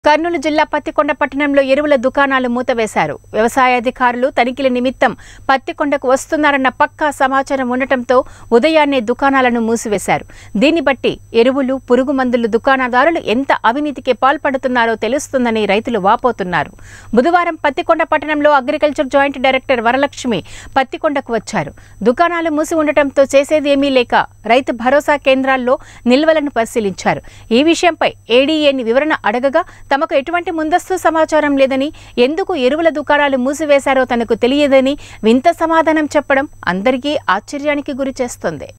కర్నూలు జిల్లా పత్తికొండ పట్టణంలో ఎరువుల దుకాణాలు మూతవేశారు వ్యవసాయ అధికారులు తనిఖీల నిమిత్తం పత్తికొండకు వస్తున్నారన్న పక్కా సమాచారం ఉండటంతో ఉదయాన్నే దుకాణాలను మూసివేశారు దీన్ని బట్టి ఎరువులు పురుగు మందులు దుకాణదారులు ఎంత అవినీతికి పాల్పడుతున్నారో తెలుస్తుందని రైతులు వాపోతున్నారు బుధవారం పత్తికొండ పట్టణంలో అగ్రికల్చర్ జాయింట్ డైరెక్టర్ వరలక్ష్మి పత్తికొండకు వచ్చారు దుకాణాలు మూసి ఉండటంతో చేసేది ఏమీ లేక రైతు భరోసా కేంద్రాల్లో నిల్వలను పరిశీలించారు ఈ విషయంపై ఏడీఏని వివరణ అడగగా తమకు ఎటువంటి ముందస్తు సమాచారం లేదని ఎందుకు ఎరువుల దుకాణాలు మూసివేశారో తనకు తెలియదని వింత సమాధానం చెప్పడం అందరికీ ఆశ్చర్యానికి గురి చేస్తుంది